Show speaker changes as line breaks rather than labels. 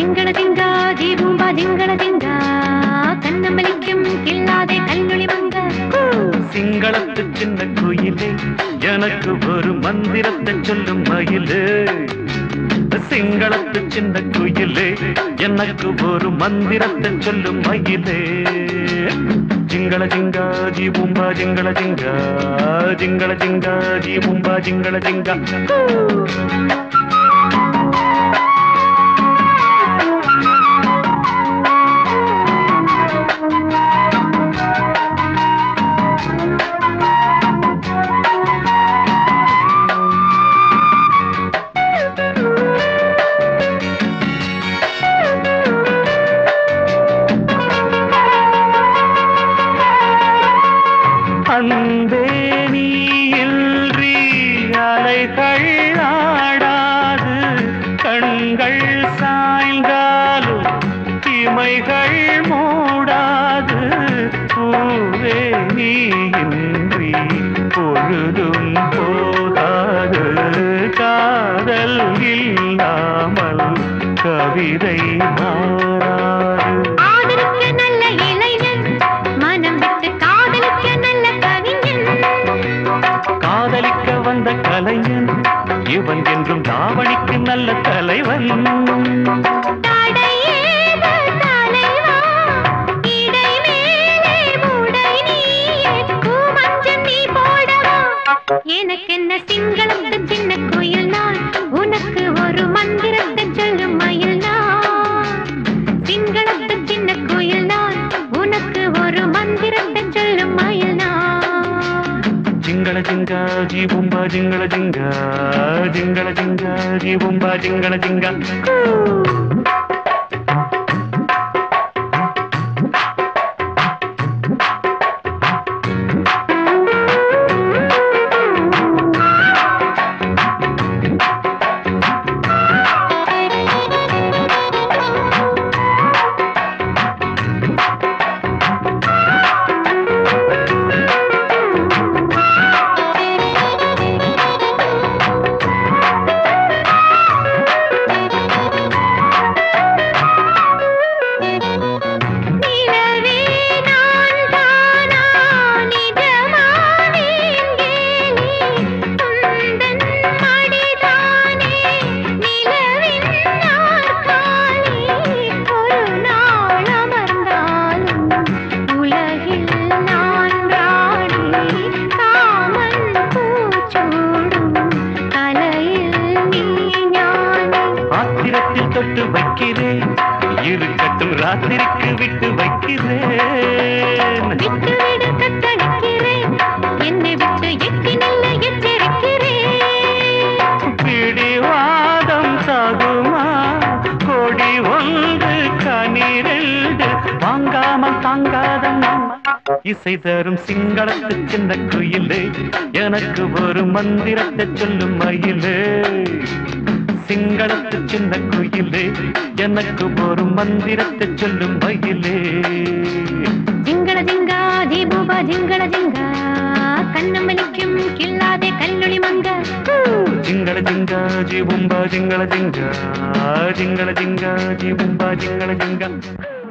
ജിങ്കട ജിങ്ക ജീവൂമ്പ ജിങ്കട ജിങ്ക കണ്ണമ്പലിക്കും കില്ലാതെ കല്ലൊളി മങ്ക
சிங்களத்து சின்ன குயிலே எனக்கு ஒரு மந்திரத்தை சொல்லும் மயிலே சிங்களத்து சின்ன குயிலே எனக்கு ஒரு மந்திரத்தை சொல்லும் மயிலே ஜிங்கள ஜிங்கா ஜி பூம்பா ஜிங்கள ஜிங்கா ஜிங்கள ஜிங்கா ஜி பூம்பா ஜிங்கள ஜிங்கா அன்பே நீ இன்றி அலைகள் ஆடாது கண்கள் சாய்ந்தாலும் இமைகள் மூடாது பூவே நீ இன்றி பொழுதும் போகாது காதல் இல்லாமல் கவிதை மாறாது
ஆதரிக்க நல்ல இளைஞன் மனம் விட்டு காதலிக்க நல்ல கவிஞன்
காதலிக்க வந்த கலைஞன் இவன் என்றும் தாவணிக்கு நல்ல தலைவன்
தடையேத தலைவா இடை மேலே மூடை நீயே பூமஞ்சள் நீ போடவா எனக்கென்ன சிங்களத்து சின்ன குயில் நான் உனக்கு ஒரு மந்திரத்தை சொல்லும் மயில் நான் சிங்களத்து சின்ன குயில் நான் உனக்கு ஒரு மந்திரத்தை சொல்லும் மயில் நான்
ஜிங்கள ஜிங்கா ஜி பூம்பா ஜிங்கள ஜிங்கா ஜிங்கள ஜிங்கா ஜி பூம்பா ஜிங்கள ஜிங்கா
நிலவே நான் தானா நிஜமானேன் கேலி உந்தன் மடிதானே நிலவின் நாற்காலி ஒரு நாள் அமர்ந்தாலும் உலகில் நான் ராணி காமன் பூச்சூடும் கலையில் நீ ஞானி
ஆத்திரத்தில் தொட்டு வைக்கிறேன் இருக்கட்டும் ராத்திரிக்கு விட்டு வைக்கிறேன்
விட்டுவிடு தத்தளிக்கிறேன் என்னை விட்டு எட்டி நில்ல எச்சரிக்கிறேன்
பிடிவாதம் சாகுமா கொடி ஒன்று கனிரெண்டு வாங்காமல் தாங்காத நம்ம இசை தரும் சிங்களத்து சின்ன குயிலே எனக்கு ஒரு மந்திரத்தை சொல்லும் மயிலே சிங்களத்து சின்ன குயிலே எனக்கு ஒரு மந்திரத்தை சொல்லும் மயிலே
ജിങ്കട ജിങ്ക ജീബൂബ ജിങ്കട ജിങ്ക കണ്ണമ്പലിക്കും കില്ലാതെ കല്ലൊളി മങ്ക
ജിങ്ങള ജിങ്ക ജി ബുംബ ജിങ്ങള ജിങ്ക ജിങ്ങള ജിങ്ക ജി ബുംബ ജിങ്ങള ജിങ്ക